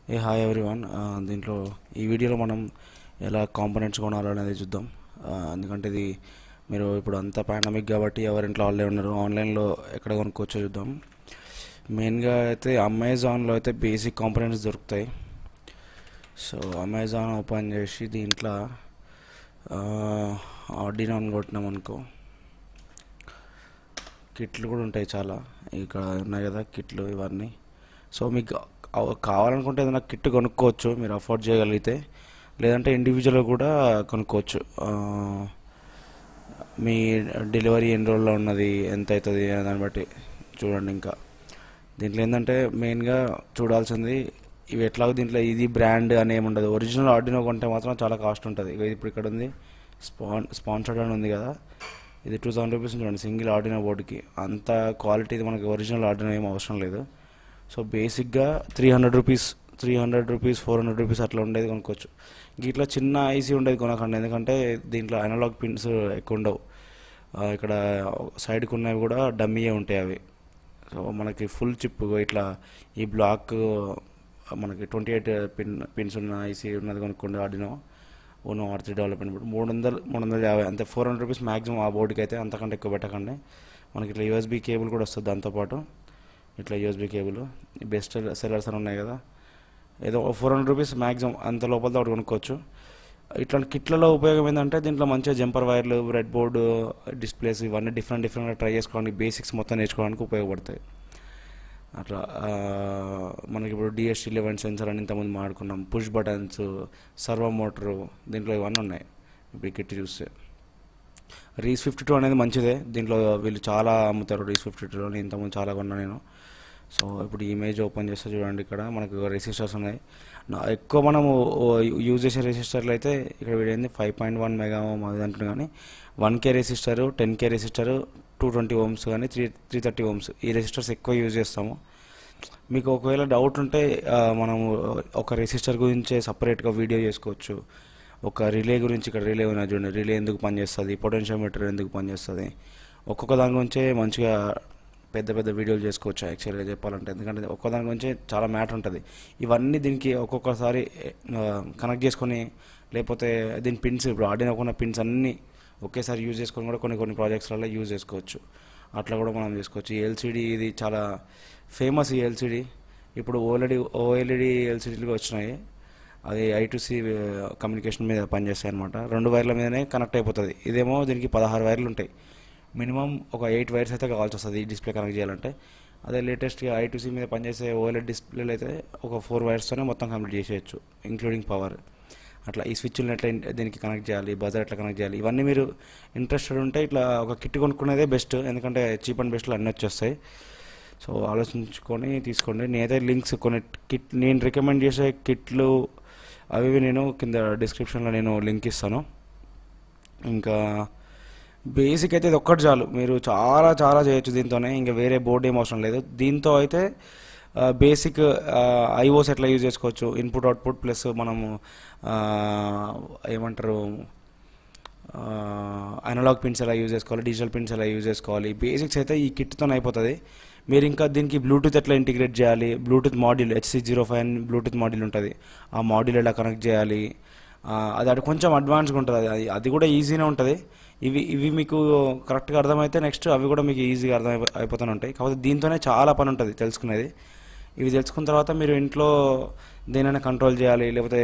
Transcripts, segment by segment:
ఏ hi everyone దీంట్లో ఈ వీడియోలో మనం ఎలా కాంపోనెంట్స్ కొనాలో అనేది చూద్దాం ఆ, ఎందుకంటే ఇది మీరు ఇప్పుడు అంతా పాండమిక్ కాబట్టి ఎవరింట్లో వాళ్ళే ఉన్నారు ఆన్లైన్లో ఎక్కడ కొనుక్కోవచ్చో చూద్దాం మెయిన్గా అయితే అమెజాన్లో అయితే బేసిక్ కాంపోనెంట్స్ దొరుకుతాయి సో అమెజాన్ ఓపెన్ చేసి దీంట్లో ఆర్డినాన్ కొట్టినాం అనుకో కిట్లు కూడా ఉంటాయి చాలా ఇక్కడ ఉన్నాయి కదా కిట్లు ఇవన్నీ సో మీకు అవ- కావాలనుకుంటే ఏదైనా కిట్ కొనుక్కోవచ్చు మీరు అఫోర్డ్ చేయగలిగితే లేదంటే ఇండివిజువల్గా కూడా కొనుక్కోవచ్చు ఆ, మీ డెలివరీ ఎన్ని రోజుల్లో ఉన్నది ఎంత అవుతుంది అనే దాన్ని బట్టి చూడండి ఇంకా దీంట్లో ఏంటంటే మెయిన్గా చూడాల్సింది ఇవి ఎట్లాగో దీంట్లో ఇది బ్రాండ్ అని ఏమి ఉండదు ఒరిజినల్ ఆర్డినో కొంటే మాత్రం చాలా కాస్ట్ ఉంటుంది ఇక ఇప్పుడు ఇక్కడ ఉంది స్పాన్ స్పాన్సర్డ్ అని ఉంది కదా ఇది టూ థౌసండ్ రూపీస్ చూడండి సింగిల్ ఆర్డినో బోర్డుకి అంత క్వాలిటీ మనకి ఒరిజినల్ ఆర్డినో ఏం అవసరం లేదు సో బేసిక్గా three hundred rupees three hundred rupees four hundred rupees అట్లా ఉండేది కొనుక్కోవచ్చు ఇట్లా చిన్న ఐసీ ఉండేది కొనకండి ఎందుకంటే దీంట్లో అనలాగ్ పిన్స్ ఎక్కువ ఉండవు ఆ, ఇక్కడ సైడ్కి ఉన్నవి కూడా డమ్మీయే ఉంటాయి అవి సో మనకి ఫుల్ చిప్ ఇట్లా ఈ బ్లాక్ మనకి ట్వంటీ ఎయిట్ పిన్ పిన్స్ ఉన్న ఐసీ ఉన్నది కొనుక్కోండి Arduino Uno R three development board మూడు వందలు మూడు వందల యాభై అంతే ఫోర్ హండ్రెడ్ రూపీస్ మ్యాక్సిమం ఆ బోర్డుకి అయితే అంతకంటే ఎక్కువ పెట్టకండి మనకి ఇట్లా యూఎస్బీ కేబుల్ కూడా వస్తుంది దాంతోపాటు ఇట్లా యూఎస్బీ కేబుల్ బెస్ట్ సెల్లర్స్ అని ఉన్నాయి కదా ఏదో ఫోర్ హండ్రెడ్ రూపీస్ మ్యాక్సిమం అంత లోపల ఒకటి కొనుక్కోవచ్చు ఇట్లాంటి కిట్లలో ఉపయోగం ఏంటంటే దీంట్లో మంచిగా జంపర్ వైర్లు రెడ్ బోర్డు డిస్ప్లేస్ ఇవన్నీ డిఫరెంట్ డిఫరెంట్గా ట్రై చేసుకోవడానికి బేసిక్స్ మొత్తం నేర్చుకోవడానికి ఉపయోగపడతాయి అట్లా ఆ, మనకి ఇప్పుడు డిఎస్టీ లెవెన్ సెన్సర్ అని ఇంతకుముందు మాడుకున్నాం పుష్ బటన్స్ సర్వో మోటరు దీంట్లో ఇవన్నీ ఉన్నాయి ఇప్పుడు ఈ కిట్ చూస్తే రీస్ ఫిఫ్టీ టూ అనేది మంచిదే దీంట్లో వీళ్ళు చాలా అమ్ముతారు రీస్ ఫిఫ్టీ టూలో ఇంతకుముందు చాలా కొన్నా నేను సో ఇప్పుడు ఈ ఇమేజ్ ఓపెన్ చేస్తే చూడండి ఇక్కడ మనకు రెసిస్టర్స్ ఉన్నాయి నా ఎక్కువ మనము యూజ్ చేసే రెసిస్టర్లు అయితే ఇక్కడ వీడైంది five point one mega ohm అది అంటుంది కానీ one K resistor ten K resistor two twenty ohms కానీ త్రీ త్రీ థర్టీ ఓమ్స్ ఈ రెసిస్టర్స్ ఎక్కువ యూజ్ చేస్తాము మీకు ఒకవేళ డౌట్ ఉంటే ఆ, మనము ఒక రెసిస్టర్ గురించే సపరేట్గా వీడియో చేసుకోవచ్చు ఒక రిలే గురించి ఇక్కడ రిలే ఉన్నది చూడండి రిలే ఎందుకు పనిచేస్తుంది పొటెన్షియోమీటర్ ఎందుకు పనిచేస్తుంది ఒక్కొక్క దాని గురించే మంచిగా పెద్ద పెద్ద వీడియోలు చేసుకోవచ్చు యాక్చువల్గా చెప్పాలంటే ఎందుకంటే ఒక్కొక్క దాని గురించి చాలా మ్యాటర్ ఉంటుంది ఇవన్నీ దీనికి ఒక్కొక్కసారి కనెక్ట్ చేసుకొని లేకపోతే దీని పిన్స్ ఇప్పుడు ఆడిన ఉన్న పిన్స్ అన్నీ ఒకేసారి యూజ్ చేసుకొని కూడా కొన్ని కొన్ని ప్రాజెక్ట్స్లలో యూజ్ చేసుకోవచ్చు అట్లా కూడా మనం చేసుకోవచ్చు ఈ ఎల్సిడి ఇది చాలా ఫేమస్ ఈ ఎల్సిడి ఇప్పుడు ఓఎల్ఈడి ఓఎల్ఈడి ఎల్సిడీలు వచ్చినాయి అది ఐ టు సి కమ్యూనికేషన్ మీద పనిచేస్తాయి అనమాట రెండు వైర్ల మీదనే కనెక్ట్ అయిపోతుంది ఇదేమో దీనికి పదహారు వైర్లు ఉంటాయి మినిమం ఒక ఎయిట్ వైర్స్ అయితే కావాల్సి వస్తుంది ఈ డిస్ప్లే కనెక్ట్ చేయాలంటే అదే లేటెస్ట్గా ఐ టు సి మీద పనిచేసే ఓఎల్ఈడి డిస్ప్లేలు అయితే ఒక ఫోర్ వైర్స్తోనే మొత్తం కంప్లీట్ చేసేయచ్చు ఇంక్లూడింగ్ పవర్ అట్లా ఈ స్విచ్లను ఎట్లా ఇన్- దీనికి కనెక్ట్ చేయాలి బజర్ ఎట్లా కనెక్ట్ చేయాలి ఇవన్నీ మీరు ఇంట్రెస్టెడ్ ఉంటే ఇట్లా ఒక కిట్ కొనుక్కునేదే బెస్ట్ ఎందుకంటే చీప్ అండ్ బెస్ట్లో అన్నీ వచ్చేస్తాయి సో ఆలోచించుకొని తీసుకోండి నేనైతే లింక్స్ కొన్ని కిట్ నేను రికమెండ్ చేసే కిట్లు అవి ఇవి నేను కింద డిస్క్రిప్షన్లో నేను లింక్ ఇస్తాను ఇంకా బేసిక్ అయితే ఇది ఒక్కటి చాలు మీరు చాలా చాలా చేయొచ్చు దీంతోనే ఇంకా వేరే బోర్డు ఏం అవసరం లేదు దీంతో అయితే బేసిక్ ఐఓస్ ఎట్లా యూజ్ చేసుకోవచ్చు ఇన్పుట్ అవుట్పుట్ ప్లస్ మనము ఆ, ఏమంటారు అనలాగ్ పిన్స్ ఎలా యూజ్ చేసుకోవాలి డిజిటల్ పిన్స్ ఎలా యూజ్ చేసుకోవాలి బేసిక్స్ అయితే ఈ కిట్తో అయిపోతుంది మీరు ఇంకా దీనికి బ్లూటూత్ ఎట్లా ఇంటిగ్రేట్ చేయాలి Bluetooth module HC zero five అని బ్లూటూత్ మాడ్యూల్ ఉంటుంది ఆ మాడ్యూల్ ఎలా కనెక్ట్ చేయాలి ఆ, అది అటు కొంచెం అడ్వాన్స్గా ఉంటుంది అది అది కూడా ఈజీనే ఉంటుంది ఇవి ఇవి మీకు కరెక్ట్గా అర్థమైతే నెక్స్ట్ అవి కూడా మీకు ఈజీగా అర్థం అయిపో అయిపోతూనే ఉంటాయి కాకపోతే దీంతోనే చాలా పని ఉంటుంది తెలుసుకునేది ఇవి తెలుసుకున్న తర్వాత మీరు ఇంట్లో దేనైనా కంట్రోల్ చేయాలి లేకపోతే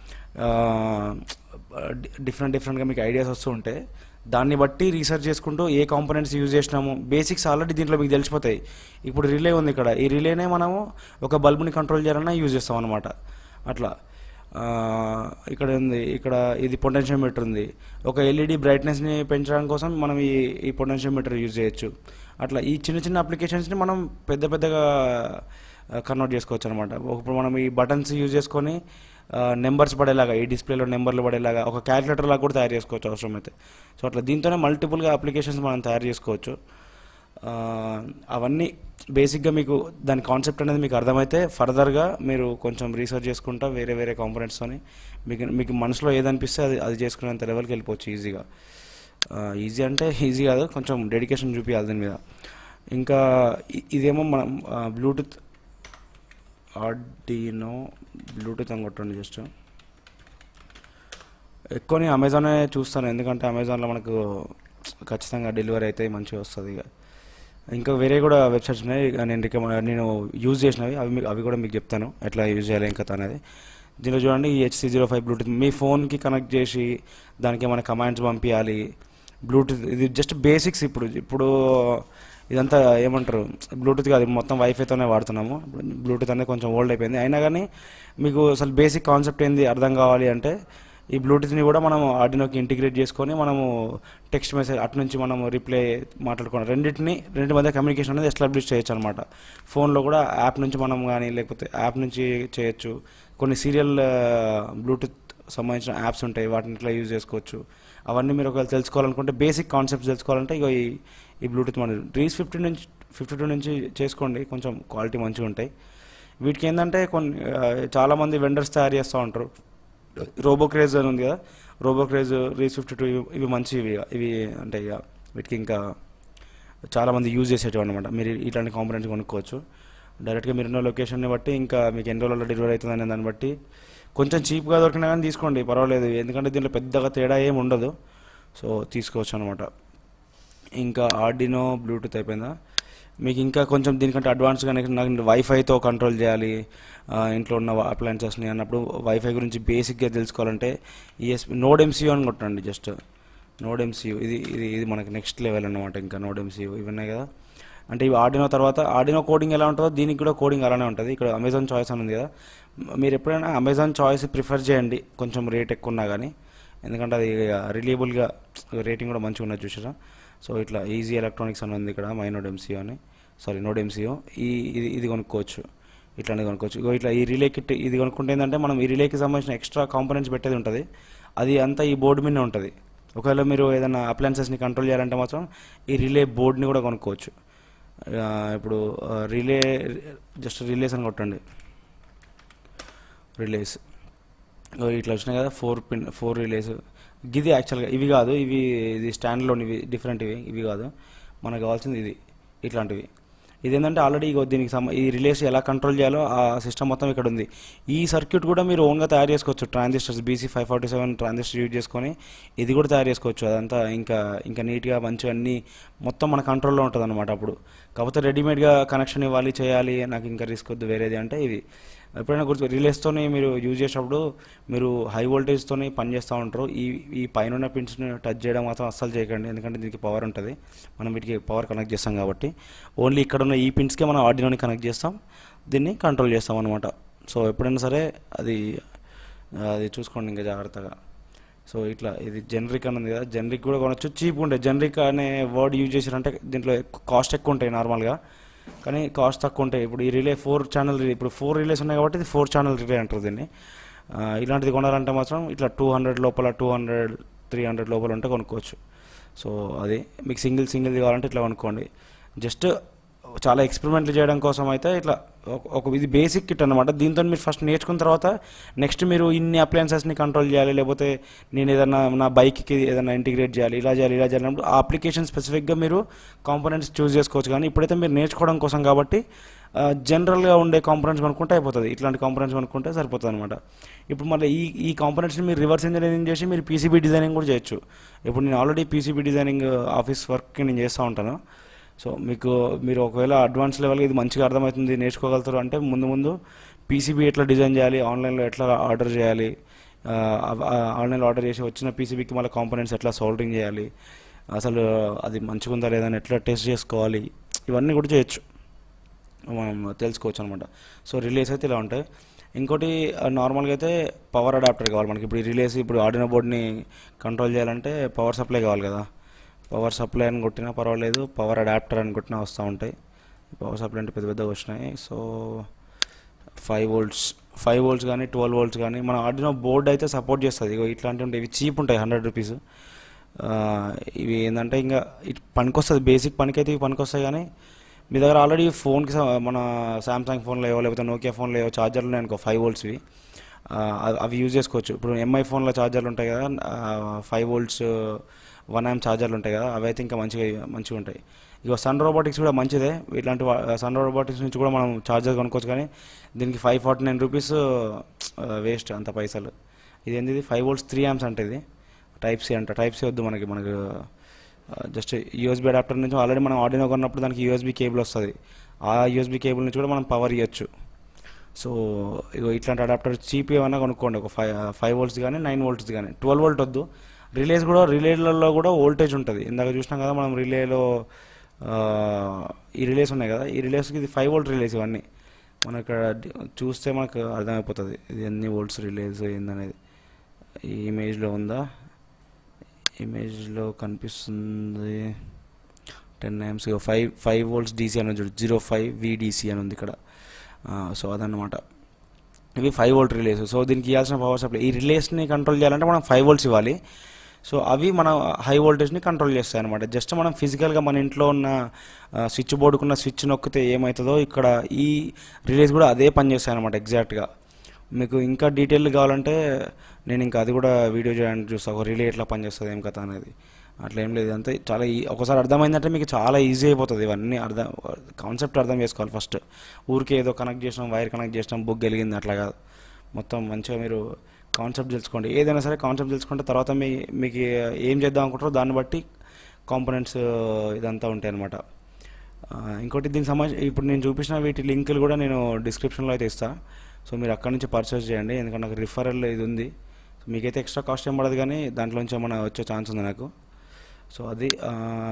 డిఫరెంట్ డిఫరెంట్గా మీకు ఐడియాస్ వస్తూ ఉంటే దాన్ని బట్టి రీసెర్చ్ చేసుకుంటూ ఏ కాంపోనెంట్స్ యూజ్ చేసినాము బేసిక్స్ ఆల్రెడీ దీంట్లో మీకు తెలిసిపోతాయి ఇప్పుడు రిలే ఉంది ఇక్కడ ఈ రిలేనే మనము ఒక బల్బుని కంట్రోల్ చేయాలన్నా యూజ్ చేస్తాం అనమాట అట్లా ఆ, ఇక్కడ ఉంది ఇక్కడ ఇది పొటెన్షియోమీటర్ ఉంది ఒక ఎల్ఈడి బ్రైట్నెస్ని పెంచడం కోసం మనం ఈ ఈ పొటెన్షియోమీటర్ యూజ్ చేయొచ్చు అట్లా ఈ చిన్న చిన్న అప్లికేషన్స్ని మనం పెద్ద పెద్దగా కన్వర్ట్ చేసుకోవచ్చు అనమాట ఇప్పుడు మనం ఈ బటన్స్ యూజ్ చేసుకొని నెంబర్స్ పడేలాగా ఈ డిస్ప్లేలో నెంబర్లు పడేలాగా ఒక క్యాలిక్యులేటర్ లాగా కూడా తయారు చేసుకోవచ్చు అవసరమైతే సో అట్లా దీంతోనే మల్టిపుల్గా అప్లికేషన్స్ మనం తయారు చేసుకోవచ్చు ఆ, అవన్నీ బేసిక్గా మీకు దాని కాన్సెప్ట్ అనేది మీకు అర్థమైతే ఫర్దర్గా మీరు కొంచెం రీసెర్చ్ చేసుకుంటా వేరే వేరే కాంపోనెంట్స్తోని మీకు మీకు మనసులో ఏదనిపిస్తే అది అది చేసుకునేంత లెవెల్కి వెళ్ళిపోవచ్చు ఈజీగా ఈజీ అంటే ఈజీ కాదు కొంచెం డెడికేషన్ చూపించాలి దీని మీద ఇంకా ఇ- ఇదేమో మనం బ్లూటూత్ ఆర్డినో బ్లూటూత్ అని కొట్టండి జస్ట్ ఎక్కువ నేను అమెజానే చూస్తాను ఎందుకంటే అమెజాన్లో మనకు ఖచ్చితంగా డెలివరీ అయితే మంచిగా వస్తుంది ఇక ఇంకా వేరే కూడా వెబ్సైట్స్ ఉన్నాయి ఇక నేను రికమెండ్ నేను యూజ్ చేసినవి అవి మీకు అవి కూడా మీకు చెప్తాను ఎట్లా యూజ్ చేయాలి ఇంకా అనేది దీనిలో చూడండి ఈ హెచ్సి జీరో ఫైవ్ బ్లూటూత్ మీ ఫోన్కి కనెక్ట్ చేసి దానికి ఏమైనా కమాండ్స్ పంపించాలి బ్లూటూత్ ఇది జస్ట్ బేసిక్స్ ఇప్పుడు ఇప్పుడు ఇదంతా ఏమంటారు బ్లూటూత్ కాదు మొత్తం వైఫైతోనే వాడుతున్నాము బ్లూటూత్ అనేది కొంచెం ఓల్డ్ అయిపోయింది అయినా కానీ మీకు అసలు బేసిక్ కాన్సెప్ట్ ఏంది అర్థం కావాలి అంటే ఈ బ్లూటూత్ని కూడా మనం ఆర్డినోకి ఇంటిగ్రేట్ చేసుకొని మనము టెక్స్ట్ మెసేజ్ అటు నుంచి మనం రిప్లై మాట్లాడుకోవడం రెండింటిని రెండు మధ్య కమ్యూనికేషన్ అనేది ఎస్టాబ్లిష్ చేయొచ్చు అనమాట ఫోన్లో కూడా యాప్ నుంచి మనం కానీ లేకపోతే యాప్ నుంచి చేయొచ్చు కొన్ని సీరియల్ బ్లూటూత్ సంబంధించిన యాప్స్ ఉంటాయి వాటిని ఇట్లా యూజ్ చేసుకోవచ్చు అవన్నీ మీరు ఒకవేళ తెలుసుకోవాలనుకుంటే బేసిక్ కాన్సెప్ట్స్ తెలుసుకోవాలంటే ఇగో ఈ ఈ బ్లూటూత్ మన రీస్ ఫిఫ్టీ నుంచి ఫిఫ్టీ టూ నుంచి చేసుకోండి కొంచెం క్వాలిటీ మంచిగా ఉంటాయి వీటికి ఏంటంటే కొన్ని ఆ, చాలామంది వెండర్స్ తయారు చేస్తూ ఉంటారు రోబో క్రేజ్ అని ఉంది కదా రోబో క్రేజ్ రీస్ ఫిఫ్టీ టూ ఇవి మంచివి ఇక. ఇవి అంటే ఇక వీటికి ఇంకా చాలామంది యూజ్ చేసేటివి అనమాట మీరు ఇట్లాంటి కాంపనెంట్స్ కొనుక్కోవచ్చు డైరెక్ట్గా మీరున్న లొకేషన్ని బట్టి ఇంకా మీకు ఎన్ని రోజుల్లో డెలివరీ అవుతుంది అనే దాన్ని బట్టి కొంచెం చీప్గా దొరికినా కానీ తీసుకోండి పర్వాలేదు ఎందుకంటే దీంట్లో పెద్దగా తేడా ఏమి ఉండదు సో తీసుకోవచ్చు అనమాట ఇంకా ఆర్డినో బ్లూటూత్ అయిపోయిందా మీకు ఇంకా కొంచెం దీనికంటే అడ్వాన్స్గా నాకు వైఫైతో కంట్రోల్ చేయాలి ఆ, ఇంట్లో ఉన్న అప్లయన్సెస్ని అన్నప్పుడు వైఫై గురించి బేసిక్గా తెలుసుకోవాలంటే ఈఎస్ నోడ్ ఎంసీయూ అని కొట్టండి జస్ట్ నోడ్ ఎంసీయూ ఇది ఇది ఇది మనకి నెక్స్ట్ లెవెల్ అన్నమాట ఇంకా నోడ్ ఎంసీయూ ఇవి ఉన్నాయి కదా అంటే ఇవి ఆర్డినో తర్వాత ఆర్డినో కోడింగ్ ఎలా ఉంటుందో దీనికి కూడా కోడింగ్ అలానే ఉంటుంది ఇక్కడ అమెజాన్ చాయిస్ అని ఉంది కదా మీరు ఎప్పుడైనా అమెజాన్ చాయిస్ ప్రిఫర్ చేయండి కొంచెం రేట్ ఎక్కువ ఉన్నా కానీ ఎందుకంటే అది రిలయబుల్గా రేటింగ్ కూడా మంచిగా ఉన్నది చూసారా సో ఇట్లా ఈజీ ఎలక్ట్రానిక్స్ అని ఉంది ఇక్కడ మై నోడ్ ఎంసీఓ అని సారీ నోడ్ ఎంసీఓ ఈ ఇది ఇది కొనుక్కోవచ్చు ఇట్లాంటిది కొనుక్కోవచ్చు ఇగో ఇట్లా ఈ రిలే కిట్ ఇది కొనుక్కుంటే ఏంటంటే మనం ఈ రిలేకి సంబంధించిన ఎక్స్ట్రా కాంపోనెంట్స్ పెట్టేది ఉంటుంది అది అంతా ఈ బోర్డు మీదనే ఉంటుంది ఒకవేళ మీరు ఏదైనా అప్లయన్సెస్ని కంట్రోల్ చేయాలంటే మాత్రం ఈ రిలే బోర్డ్ని కూడా కొనుక్కోవచ్చు ఆ, ఇప్పుడు రిలే జస్ట్ రిలేస్ అని కొట్టండి రిలేస్ ఇగో ఇట్లా వచ్చినాయి కదా ఫోర్ పిన్ ఫోర్ రిలేస్ ఇది యాక్చువల్గా ఇవి కాదు ఇవి ఇది స్టాండ్లోని ఇవి డిఫరెంట్ ఇవి ఇవి కాదు మనకు కావాల్సింది ఇది ఇట్లాంటివి ఇది ఏంటంటే ఆల్రెడీ ఇగో దీనికి సంబ ఈ రిలేస్ ఎలా కంట్రోల్ చేయాలో ఆ సిస్టమ్ మొత్తం ఇక్కడ ఉంది ఈ సర్క్యూట్ కూడా మీరు ఓన్గా తయారు చేసుకోవచ్చు transistors BC five forty seven transistor use చేసుకొని ఇది కూడా తయారు చేసుకోవచ్చు అదంతా ఇంకా ఇంకా నీట్గా మంచిగా అన్నీ మొత్తం మన కంట్రోల్లో ఉంటుంది అనమాట అప్పుడు కాకపోతే రెడీమేడ్గా కనెక్షన్ ఇవ్వాలి చేయాలి నాకు ఇంకా రిస్క్ వద్దు వేరేది అంటే ఇవి ఎప్పుడైనా గుర్తు రిలేస్తోని మీరు యూజ్ చేసేటప్పుడు మీరు హై వోల్టేజ్తోని పని చేస్తూ ఉంటారు ఈ ఈ పైన పిన్స్ని టచ్ చేయడం మాత్రం అస్సలు చేయకండి ఎందుకంటే దీనికి పవర్ ఉంటుంది మనం వీటికి పవర్ కనెక్ట్ చేస్తాం కాబట్టి ఓన్లీ ఇక్కడ ఉన్న ఈ పిన్స్కే మనం ఆర్డినోని కనెక్ట్ చేస్తాం దీన్ని కంట్రోల్ చేస్తాం అనమాట సో ఎప్పుడైనా సరే అది అది చూసుకోండి ఇంకా జాగ్రత్తగా సో ఇట్లా ఇది జనరిక్ అని ఉంది కదా జనరిక్ కూడా కొనొచ్చు చీప్ ఉంటాయి జనరిక్ అనే వర్డ్ యూజ్ చేశారంటే దీంట్లో కాస్ట్ ఎక్కువ ఉంటాయి నార్మల్గా కానీ కాస్ట్ తక్కువ ఉంటాయి ఇప్పుడు ఈ రిలే ఫోర్ ఛానల్ ఇప్పుడు ఫోర్ రిలేస్ ఉన్నాయి కాబట్టి ఇది ఫోర్ ఛానల్ రిలే అంటారు దీన్ని ఆ, ఇలాంటిది కొనాలంటే మాత్రం ఇట్లా టూ హండ్రెడ్ లోపల టూ హండ్రెడ్ త్రీ హండ్రెడ్ లోపల ఉంటే కొనుక్కోవచ్చు సో అది మీకు సింగిల్ సింగిల్ది కావాలంటే ఇట్లా కొనుక్కోండి జస్ట్ చాలా ఎక్స్పెరిమెంట్లు చేయడం కోసం అయితే ఇట్లా ఒక- ఒక ఇది బేసిక్ కిట్ అనమాట దీంతో మీరు ఫస్ట్ నేర్చుకున్న తర్వాత నెక్స్ట్ మీరు ఇన్ని అప్లయన్సెస్ని కంట్రోల్ చేయాలి లేకపోతే నేను ఏదైనా నా బైక్కి ఏదైనా ఇంటిగ్రేట్ చేయాలి ఇలా చేయాలి ఇలా చేయాలి అన్నప్పుడు ఆ అప్లికేషన్ స్పెసిఫిక్గా మీరు కాంపోనెంట్స్ చూస్ చేసుకోవచ్చు కానీ ఇప్పుడైతే మీరు నేర్చుకోవడం కోసం కాబట్టి జనరల్గా ఉండే కాంపోనెంట్స్ కొనుక్కుంటే అయిపోతుంది ఇట్లాంటి కాంపోనెంట్స్ కొనుక్కుంటే సరిపోతుంది అనమాట ఇప్పుడు మళ్ళీ ఈ ఈ కాంపోనెంట్స్ని మీరు రివర్స్ ఇంజనీరింగ్ చేసి మీరు పీసీబీ డిజైనింగ్ కూడా చేయొచ్చు ఇప్పుడు నేను ఆల్రెడీ పీసీబీ డిజైనింగ్ ఆఫీస్ వర్క్కి నేను చేస్తూ ఉంటాను సో మీకు మీరు ఒకవేళ అడ్వాన్స్ లెవెల్గా ఇది మంచిగా అర్థమవుతుంది నేర్చుకోగలుగుతారు అంటే ముందు ముందు పీసీబీ ఎట్లా డిజైన్ చేయాలి ఆన్లైన్లో ఎట్లా ఆర్డర్ చేయాలి ఆ, అవ- ఆ, ఆన్లైన్లో ఆర్డర్ చేసి వచ్చిన పీసీబీకి మళ్ళీ కాంపోనెంట్స్ ఎట్లా సోల్డరింగ్ చేయాలి అసలు అది మంచిగా ఉందా లేదా అని ఎట్లా టెస్ట్ చేసుకోవాలి ఇవన్నీ కూడా చేయొచ్చు మనం తెలుసుకోవచ్చు అనమాట సో రిలేస్ అయితే ఇలా ఉంటాయి ఇంకోటి నార్మల్గా అయితే పవర్ అడాప్టర్ కావాలి మనకి ఇప్పుడు ఈ రిలేస్ ఇప్పుడు ఆడినో బోర్డ్ని కంట్రోల్ చేయాలంటే పవర్ సప్లై కావాలి కదా పవర్ సప్లై అని కొట్టినా పర్వాలేదు పవర్ అడాప్టర్ అని కొట్టినా వస్తూ ఉంటాయి పవర్ సప్లై అంటే పెద్ద పెద్దగా వచ్చినాయి so five volts five volts కానీ ట్వెల్వ్ వోల్ట్స్ కానీ మన ఆడినో బోర్డ్ అయితే సపోర్ట్ చేస్తుంది ఇగో ఇట్లాంటివి ఉంటాయి ఇవి చీప్ ఉంటాయి హండ్రెడ్ రూపీస్ ఇవి ఏంటంటే ఇంకా ఇటు పనికొస్తుంది బేసిక్ పనికైతే ఇవి పనికొస్తాయి కానీ మీ దగ్గర ఆల్రెడీ ఫోన్కి స- మన సామ్సంగ్ ఫోన్లో ఏవో లేకపోతే నోకియా ఫోన్లో ఏవో ఛార్జర్లు ఉన్నాయి అనుకో ఫైవ్ వోల్ట్స్వి ఆ, అవి- అవి యూజ్ చేసుకోవచ్చు ఇప్పుడు ఎంఐ ఫోన్లో ఛార్జర్లు ఉంటాయి కదా ఫైవ్ వోల్ట్స్ వన్ యామ్ ఛార్జర్లు ఉంటాయి కదా అవి అయితే ఇంకా మంచిగా మంచిగా ఉంటాయి ఇక సన్ రోబోటిక్స్ కూడా మంచిదే ఇట్లాంటి సన్ రోబోటిక్స్ నుంచి కూడా మనం ఛార్జర్ కొనుక్కోవచ్చు కానీ దీనికి five forty nine rupees waste అంత పైసలు ఇది ఏంది ఫైవ్ వోల్ట్స్ త్రీ యామ్స్ అంటే ఇది టైప్ సి అంట టైప్ సి వద్దు మనకి మనకు జస్ట్ యూఎస్బీ అడాప్టర్ నుంచి ఆల్రెడీ మనం ఆడినో కొన్నప్పుడు దానికి యూఎస్బీ కేబుల్ వస్తుంది ఆ యూఎస్బీ కేబుల్ నుంచి కూడా మనం పవర్ ఇవ్వచ్చు సో ఇగో ఇట్లాంటి అడాప్టర్ చీప్ ఏమైనా కొనుక్కోండి ఒక ఫైవ్ ఫైవ్ వోల్ట్స్ కానీ నైన్ వోల్ట్స్ కానీ ట్వెల్వ్ వోల్ట్ వద్దు రిలేస్ కూడా రిలేలలో కూడా వోల్టేజ్ ఉంటుంది ఇందాక చూసినాం కదా మనం రిలేలో ఆ, ఈ రిలేస్ ఉన్నాయి కదా ఈ రిలేస్కి ఇది ఫైవ్ వోల్ట్ రిలేస్ ఇవన్నీ మనం ఇక్కడ డి- చూస్తే మనకు అర్థమైపోతుంది ఇది ఎన్ని వోల్ట్స్ రిలేస్ ఏందనేది ఈ ఇమేజ్లో ఉందా ఇమేజ్లో కనిపిస్తుంది టెన్ ఎంస్ ఫైవ్ ఫైవ్ వోల్ట్స్ డీసీ అని చూడు జీరో ఫైవ్ విడిసి అని ఉంది ఇక్కడ సో అదన్నమాట ఇవి ఫైవ్ వోల్ట్ రిలేస్ సో దీనికి ఇవ్వాల్సిన పవర్ సప్లై ఈ రిలేస్ని కంట్రోల్ చేయాలంటే మనం ఫైవ్ వోల్ట్స్ ఇవ్వాలి సో అవి మన హై వోల్టేజ్ని కంట్రోల్ చేస్తాయి అనమాట జస్ట్ మనం ఫిజికల్గా మన ఇంట్లో ఉన్న స్విచ్ బోర్డుకున్న స్విచ్ నొక్కితే ఏమవుతుందో ఇక్కడ ఈ రిలేస్ కూడా అదే పని చేస్తాయి అనమాట ఎగ్జాక్ట్గా మీకు ఇంకా డీటెయిల్ కావాలంటే నేను ఇంకా అది కూడా వీడియో చేయడానికి చూస్తాను ఒక రిలే ఎట్లా పనిచేస్తుంది ఏం కథ అనేది అట్లా ఏం లేదు అంతే చాలా ఈ ఒకసారి అర్థమైందంటే మీకు చాలా ఈజీ అయిపోతుంది ఇవన్నీ అర్థం కాన్సెప్ట్ అర్థం చేసుకోవాలి ఫస్ట్ ఊరికే ఏదో కనెక్ట్ చేసినాం వైర్ కనెక్ట్ చేసినాం బుక్ గెలిగింది అట్లా కాదు మొత్తం మంచిగా మీరు కాన్సెప్ట్ తెలుసుకోండి ఏదైనా సరే కాన్సెప్ట్ తెలుసుకుంటే తర్వాత మీ మీకు ఏం చేద్దాం అనుకుంటారో దాన్ని బట్టి కాంపోనెంట్స్ ఇదంతా ఉంటాయి అనమాట ఇంకోటి దీనికి సంబంధించి ఇప్పుడు నేను చూపించిన వీటి లింకులు కూడా నేను డిస్క్రిప్షన్లో అయితే ఇస్తాను సో మీరు అక్కడ నుంచి పర్చేస్ చేయండి ఎందుకంటే నాకు రిఫరల్ ఇది ఉంది మీకైతే ఎక్స్ట్రా కాస్ట్ ఏం పడదు కానీ దాంట్లోంచి ఏమైనా వచ్చే ఛాన్స్ ఉంది నాకు సో అది ఆ,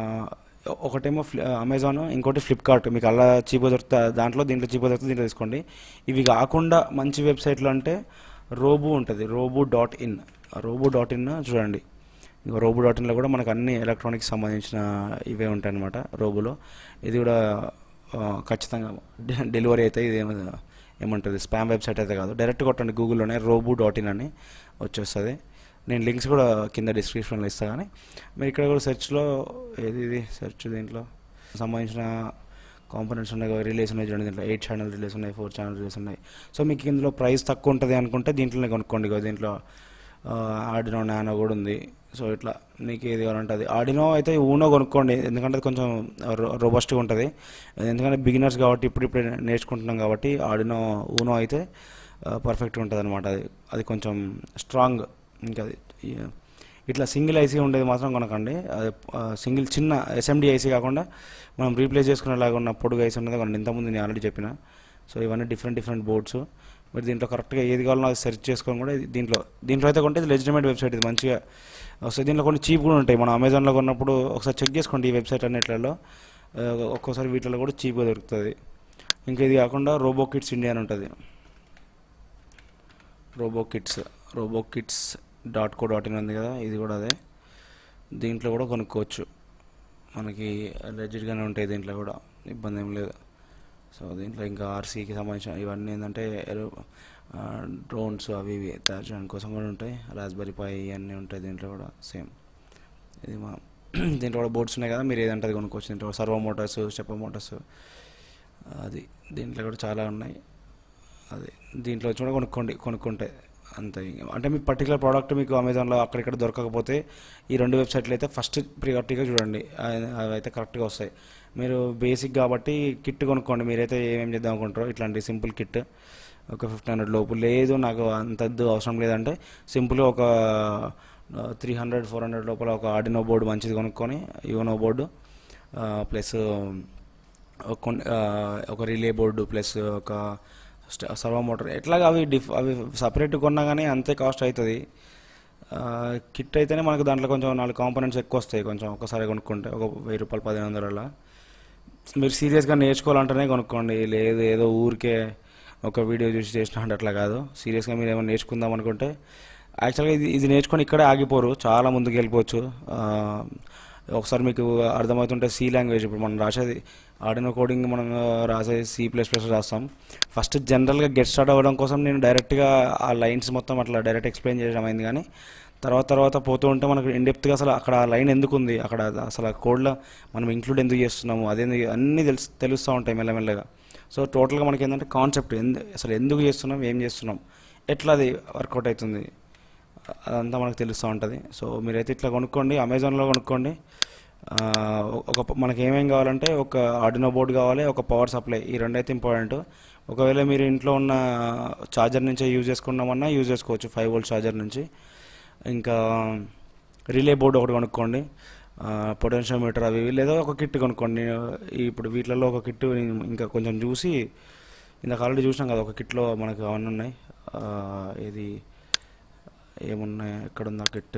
ఒకటేమో ఫ్లి అమెజాన్ ఇంకోటి ఫ్లిప్కార్ట్ మీకు అలా చీప్ దొరుకుతా దాంట్లో దీంట్లో చీప్ దొరుకుతుంది దీంట్లో తీసుకోండి ఇవి కాకుండా మంచి వెబ్సైట్లు అంటే రోబు ఉంటుంది Robu dot in Robu dot in చూడండి ఇక రోబు డాట్ ఇన్లో కూడా మనకు అన్ని ఎలక్ట్రానిక్స్ సంబంధించిన ఇవే ఉంటాయి అనమాట రోబులో ఇది కూడా ఆ, ఖచ్చితంగా డె- డెలివరీ అయితే ఇది ఏమ- ఏమంటుంది స్పామ్ వెబ్సైట్ అయితే కాదు డైరెక్ట్ కొట్టండి గూగుల్లోనే రోబు డాట్ ఇన్ అని వచ్చేస్తుంది నేను లింక్స్ కూడా కింద డిస్క్రిప్షన్లో ఇస్తాను కానీ మీరు ఇక్కడ కూడా సెర్చ్లో ఏది ఇది సెర్చ్ దీంట్లో సంబంధించిన కాంపోనెంట్స్ ఉన్నాయి కదా రిలేస్ ఉన్నాయి చూడండి దీంట్లో ఎయిట్ ఛానల్ రిలేస్ ఉన్నాయి ఫోర్ ఛానల్ రిలేస్ ఉన్నాయి సో మీకు ఇందులో ప్రైస్ తక్కువ ఉంటుంది అనుకుంటే దీంట్లోనే కొనుక్కోండి కదా దీంట్లో ఆడినో నానో కూడా ఉంది సో ఇట్లా మీకు ఏది కావాలంటే అది ఆడినో అయితే ఊనో కొనుక్కోండి ఎందుకంటే అది కొంచెం రోబస్ట్గా ఉంటుంది ఎందుకంటే బిగినర్స్ కాబట్టి ఇప్పుడు ఇప్పుడు నేర్చుకుంటున్నాం కాబట్టి ఆడినో ఊనో అయితే పర్ఫెక్ట్గా ఉంటుంది అనమాట అది అది కొంచెం స్ట్రాంగ్ ఇంకా అది ఈ- ఇట్లా సింగిల్ ఐసీ ఉండేది మాత్రం కొనకండి అది సింగిల్ చిన్న ఎస్ఎండి ఐసీ కాకుండా మనం రీప్లేస్ చేసుకునేలాగా ఉన్న పొడుగు ఐసీ ఉన్నది కొనండి ఇంతకుముందు నేను ఆల్రెడీ చెప్పిన సో ఇవన్నీ డిఫరెంట్ డిఫరెంట్ బోర్డ్స్ మీరు దీంట్లో కరెక్ట్గా ఏది కావాలో అది సెర్చ్ చేసుకొని కూడా ఇది దీంట్లో దీంట్లో అయితే కొంటే ఇది లెజిటిమేట్ వెబ్సైట్ ఇది మంచిగా వస్తుంది దీంట్లో కొన్ని చీప్ కూడా ఉంటాయి మనం అమెజాన్లో కొన్నప్పుడు ఒకసారి చెక్ చేసుకోండి ఈ వెబ్సైట్ అన్నిట్లలో ఆ, ఒక్కోసారి వీటిలో కూడా చీప్గా దొరుకుతుంది ఇంకా ఇది కాకుండా రోబో కిట్స్ ఇండియా అని ఉంటుంది robo kits robo kits dot co dot in ఉంది కదా ఇది కూడా అదే దీంట్లో కూడా కొనుక్కోవచ్చు మనకి లెజిట్గానే ఉంటాయి దీంట్లో కూడా ఇబ్బంది ఏం లేదు సో దీంట్లో ఇంకా ఆర్సీకి సంబంధించిన ఇవన్నీ ఏంటంటే డ్రోన్స్ అవి ఇవి తయారు చేయడం కోసం కూడా ఉంటాయి రాస్బెరీ పై ఇవన్నీ ఉంటాయి దీంట్లో కూడా సేమ్ ఇది మా దీంట్లో కూడా బోర్డ్స్ ఉన్నాయి కదా మీరు ఏదంటే అది కొనుక్కోవచ్చు దీంట్లో సర్వో మోటార్స్ స్టెప్ మోటార్స్ అది దీంట్లో కూడా చాలా ఉన్నాయి అది దీంట్లో వచ్చి కూడా కొనుక్కోండి కొనుక్కుంటే అంతే ఇంక. అంటే మీ పర్టికులర్ ప్రోడక్ట్ మీకు అమెజాన్లో అక్కడిక్కడ దొరకకపోతే ఈ రెండు వెబ్సైట్లు అయితే ఫస్ట్ ప్రియారిటీగా చూడండి అవి అవి అయితే కరెక్ట్గా వస్తాయి మీరు బేసిక్ కాబట్టి కిట్ కొనుక్కోండి మీరైతే ఏమేం చేద్దాం అనుకుంటారో ఇట్లాంటి సింపుల్ కిట్ ఒక ఫిఫ్టీన్ హండ్రెడ్ లోపు లేదు నాకు అంతద్దు అవసరం లేదంటే సింపుల్గా ఒక త్రీ హండ్రెడ్ ఫోర్ హండ్రెడ్ లోపల ఒక ఆర్డినో బోర్డు మంచిది కొనుక్కొని యోనో బోర్డు ప్లస్ ఒక కొన్- ఆ, ఒక రిలే బోర్డు ప్లస్ ఒక స్ట- సర్వో మోటార్ ఎట్లాగా అవి డిఫ్ అవి సపరేట్ కొన్నా కానీ అంతే కాస్ట్ అవుతుంది కిట్ అయితేనే మనకు దాంట్లో కొంచెం నాలుగు కాంపోనెంట్స్ ఎక్కువ వస్తాయి కొంచెం ఒకసారి కొనుక్కుంటే ఒక వెయ్యి రూపాయలు పదిహేను వందల మీరు సీరియస్గా నేర్చుకోవాలంటేనే కొనుక్కోండి లేదు ఏదో ఊరికే ఒక వీడియో చూసి చేసిన అంటే అట్లా కాదు సీరియస్గా మీరు ఏమైనా నేర్చుకుందాం అనుకుంటే యాక్చువల్గా ఇది ఇది నేర్చుకొని ఇక్కడే ఆగిపోరు చాలా ముందుకు వెళ్ళిపోవచ్చు ఆ, ఒకసారి మీకు అర్థమవుతుంటే సి లాంగ్వేజ్ ఇప్పుడు మనం రాసేది ఆడినో కోడింగ్ మనం రాసేది సి ప్లస్ ప్లస్ రాస్తాం ఫస్ట్ జనరల్గా గెట్ స్టార్ట్ అవ్వడం కోసం నేను డైరెక్ట్గా ఆ లైన్స్ మొత్తం అట్లా డైరెక్ట్ ఎక్స్ప్లెయిన్ చేయడం అయింది కానీ తర్వాత తర్వాత పోతూ ఉంటే మనకు ఇండెప్త్గా అసలు అక్కడ ఆ లైన్ ఎందుకు ఉంది అక్కడ అసలు ఆ కోడ్లో మనం ఇంక్లూడ్ ఎందుకు చేస్తున్నాము అదే అన్నీ తెలుసు తెలుస్తూ ఉంటాయి మెల్లమెల్లగా సో టోటల్గా మనకి ఏంటంటే కాన్సెప్ట్ ఎందు అసలు ఎందుకు చేస్తున్నాం ఏం చేస్తున్నాం ఎట్లా అది వర్కౌట్ అవుతుంది అదంతా మనకు తెలుస్తూ ఉంటుంది సో మీరైతే ఇట్లా కొనుక్కోండి అమెజాన్లో కొనుక్కోండి ఆ, ఒక మనకి ఏమేం కావాలంటే ఒక ఆర్డినో బోర్డ్ కావాలి ఒక పవర్ సప్లై ఈ రెండైతే ఇంపార్టెంట్ ఒకవేళ మీరు ఇంట్లో ఉన్న ఛార్జర్ నుంచే యూజ్ చేసుకున్నామన్నా యూజ్ చేసుకోవచ్చు ఫైవ్ వోల్ట్ ఛార్జర్ నుంచి ఇంకా రిలే బోర్డు ఒకటి కొనుక్కోండి పొటెన్షియోమీటర్ అవి ఇవి లేదా ఒక కిట్ కొనుక్కోండి నేను ఇప్పుడు వీటిలలో ఒక కిట్ ఇంకా కొంచెం చూసి ఇందాక ఆల్రెడీ చూసినాం కదా ఒక కిట్లో మనకు అవన్నీ ఉన్నాయి ఆ, ఇది ఏమున్నాయి ఎక్కడుందా కిట్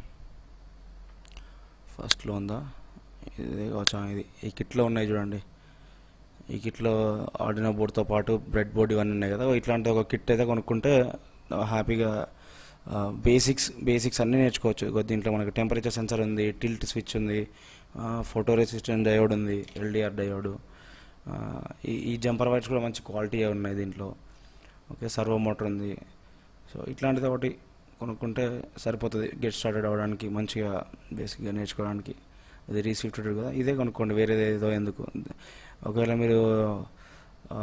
ఫస్ట్లో ఉందా ఇదే కావచ్చు ఆ, ఇది ఈ కిట్లో ఉన్నాయి చూడండి ఈ కిట్లో ఆర్డినో బోర్డ్తో పాటు బ్రెడ్ బోర్డ్ ఇవన్నీ ఉన్నాయి కదా ఇట్లాంటి ఒక కిట్ అయితే కొనుక్కుంటే హ్యాపీగా బేసిక్స్ బేసిక్స్ అన్నీ నేర్చుకోవచ్చు ఇగో దీంట్లో మనకి టెంపరేచర్ సెన్సర్ ఉంది టిల్ట్ స్విచ్ ఉంది ఫోటో రెసిస్టెంట్ డయోడ్ ఉంది ఎల్డిఆర్ డయోడ్ ఈ ఈ జంపర్ వైర్స్ కూడా మంచి క్వాలిటీ ఉన్నాయి దీంట్లో ఓకే సర్వో మోటార్ ఉంది సో ఇట్లాంటిది ఒకటి కొనుక్కుంటే సరిపోతుంది గెట్ స్టార్టెడ్ అవ్వడానికి మంచిగా బేసిక్గా నేర్చుకోవడానికి అది రీషిఫ్టెడ్ కదా ఇదే కొనుక్కోండి వేరేది ఏదో ఎందుకు ఒకవేళ మీరు ఆ,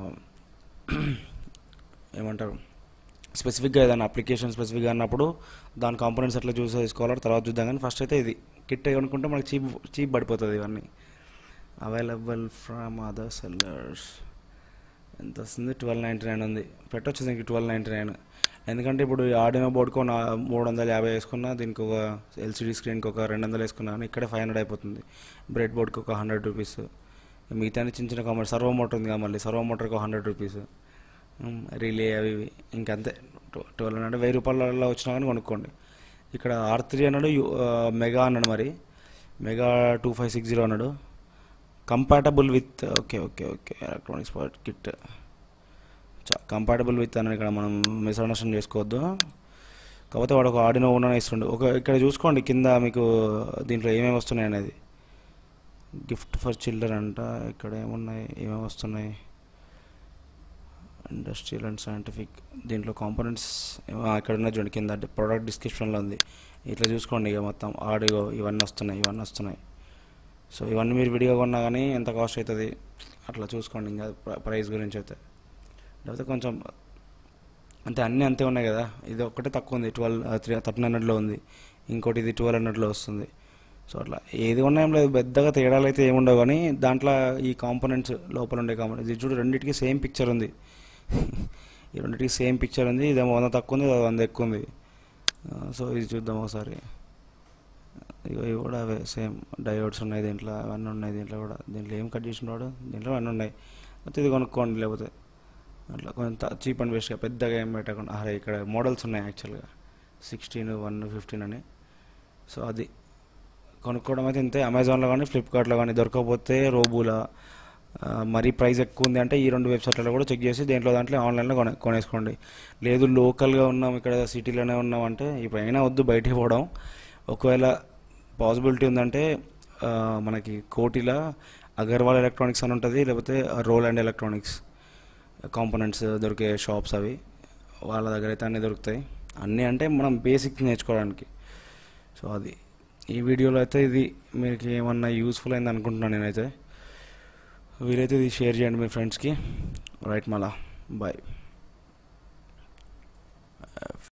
ఏమంటారు స్పెసిఫిక్గా ఏదైనా అప్లికేషన్ స్పెసిఫిక్గా అన్నప్పుడు దాని కాంపోనెంట్స్ ఎట్లా చూస్ చేసుకోవాలో తర్వాత చూద్దాం కానీ ఫస్ట్ అయితే ఇది కిట్ కొనుక్కుంటే మనకి చీప్ చీప్ పడిపోతుంది ఇవన్నీ అవైలబుల్ ఫ్రమ్ అదర్ సెల్లర్స్ ఎంత వస్తుంది ట్వెల్వ్ నైంటీ నైన్ ఉంది పెట్టొచ్చు దీనికి ట్వెల్వ్ నైంటీ నైన్ ఎందుకంటే ఇప్పుడు ఈ ఆడినో బోర్డుకు నా మూడు వందల యాభై వేసుకున్నా దీనికి ఒక ఎల్సిడి స్క్రీన్కి ఒక రెండు వందలు వేసుకున్నా కానీ ఇక్కడే ఫైవ్ హండ్రెడ్ అయిపోతుంది బ్రెడ్ బోర్డ్కి ఒక హండ్రెడ్ రూపీస్ మిగతా చిన్న చిన్న కామెంట్ సర్వో మోటార్ ఉంది కదా మళ్ళీ సర్వో మోటార్కి ఒక హండ్రెడ్ రూపీస్ రిలే అవి ఇవి ఇంకంతే ట్వెల్వ్ హండ్రెడ్ వెయ్యి రూపాయలలో వచ్చినా కానీ కొనుక్కోండి ఇక్కడ ఆర్ త్రీ అన్నాడు యు- ఆ, మెగా అన్నాడు మరి mega two five six zero అన్నాడు compatible with okay okay okay electronics part kit compatible with అని ఇక్కడ మనం మిస్అండర్స్టాండ్ చేసుకోవద్దు కాకపోతే వాడు ఒక ఆడినో ఓనర్ ఇస్తుండు ఒక ఇక్కడ చూసుకోండి కింద మీకు దీంట్లో ఏమేమి వస్తున్నాయి అనేది గిఫ్ట్ ఫర్ చిల్డ్రన్ అంట ఇక్కడ ఏమున్నాయి ఏమేమి వస్తున్నాయి ఇండస్ట్రియల్ అండ్ సైంటిఫిక్ దీంట్లో కాంపోనెంట్స్ ఇక్కడ ఉన్న చూడండి కింద ప్రోడక్ట్ డిస్క్రిప్షన్లో ఉంది ఇట్లా చూసుకోండి ఇక మొత్తం ఆడియో ఇవన్నీ వస్తున్నాయి ఇవన్నీ వస్తున్నాయి సో ఇవన్నీ మీరు విడిగా కొన్నా కానీ ఎంత కాస్ట్ అవుతుంది అట్లా చూసుకోండి ఇంకా ప్ర- ప్రైస్ గురించి అయితే లేకపోతే కొంచెం అంటే అన్నీ అంతే ఉన్నాయి కదా ఇది ఒక్కటే తక్కువ ఉంది ట్వెల్వ్ త్రీ థర్టీన్ హండ్రెడ్లో ఉంది ఇంకోటి ఇది ట్వెల్వ్ హండ్రెడ్లో వస్తుంది సో అట్లా ఏది ఉన్నా ఏం లేదు పెద్దగా తేడాలు అయితే ఏముండవు కానీ దాంట్లో ఈ కాంపోనెంట్స్ లోపల ఉండే కాంపోనెంట్స్ ఇది చూడు రెండింటికి సేమ్ పిక్చర్ ఉంది ఈ రెండింటికి సేమ్ పిక్చర్ ఉంది ఇదేమో వంద తక్కువ ఉంది అది వంద ఎక్కువ ఉంది ఆ, సో ఇది చూద్దాం ఒకసారి ఇగో ఇవి కూడా అవే సేమ్ డయోడ్స్ ఉన్నాయి దీంట్లో అవన్నీ ఉన్నాయి దీంట్లో కూడా దీంట్లో ఏం కట్ చేసినాడు దీంట్లో అన్నీ ఉన్నాయి అయితే ఇది కొనుక్కోండి లేకపోతే అట్లా కొంత చీప్ అండ్ బెస్ట్గా పెద్దగా ఏం పెట్టకుండా అరే ఇక్కడ మోడల్స్ ఉన్నాయి యాక్చువల్గా సిక్స్టీన్ వన్ ఫిఫ్టీన్ అని సో అది కొనుక్కోవడం అయితే ఇంతే అమెజాన్లో కానీ ఫ్లిప్కార్ట్లో కానీ దొరకకపోతే రోబులా ఆ, మరీ ప్రైస్ ఎక్కువ ఉంది అంటే ఈ రెండు వెబ్సైట్లలో కూడా చెక్ చేసి దేంట్లో దాంట్లో ఆన్లైన్లో కొనే కొనేసుకోండి లేదు లోకల్గా ఉన్నాం ఇక్కడ సిటీలోనే ఉన్నాం అంటే ఇప్పుడు అయినా వద్దు బయటికి పోవడం ఒకవేళ పాసిబిలిటీ ఉందంటే ఆ, మనకి కోటిలా అగర్వాల్ ఎలక్ట్రానిక్స్ అని ఉంటుంది లేకపోతే రోల్ అండ్ ఎలక్ట్రానిక్స్ కాంపోనెంట్స్ దొరికే షాప్స్ అవి వాళ్ళ దగ్గర అయితే అన్నీ దొరుకుతాయి అన్నీ అంటే మనం బేసిక్ నేర్చుకోవడానికి సో అది ఈ వీడియోలో అయితే ఇది మీకు ఏమన్నా యూస్ఫుల్ అయింది అనుకుంటున్నాను నేనైతే వీలైతే ఇది షేర్ చేయండి మీ ఫ్రెండ్స్కి రైట్ మళ్ళా బాయ్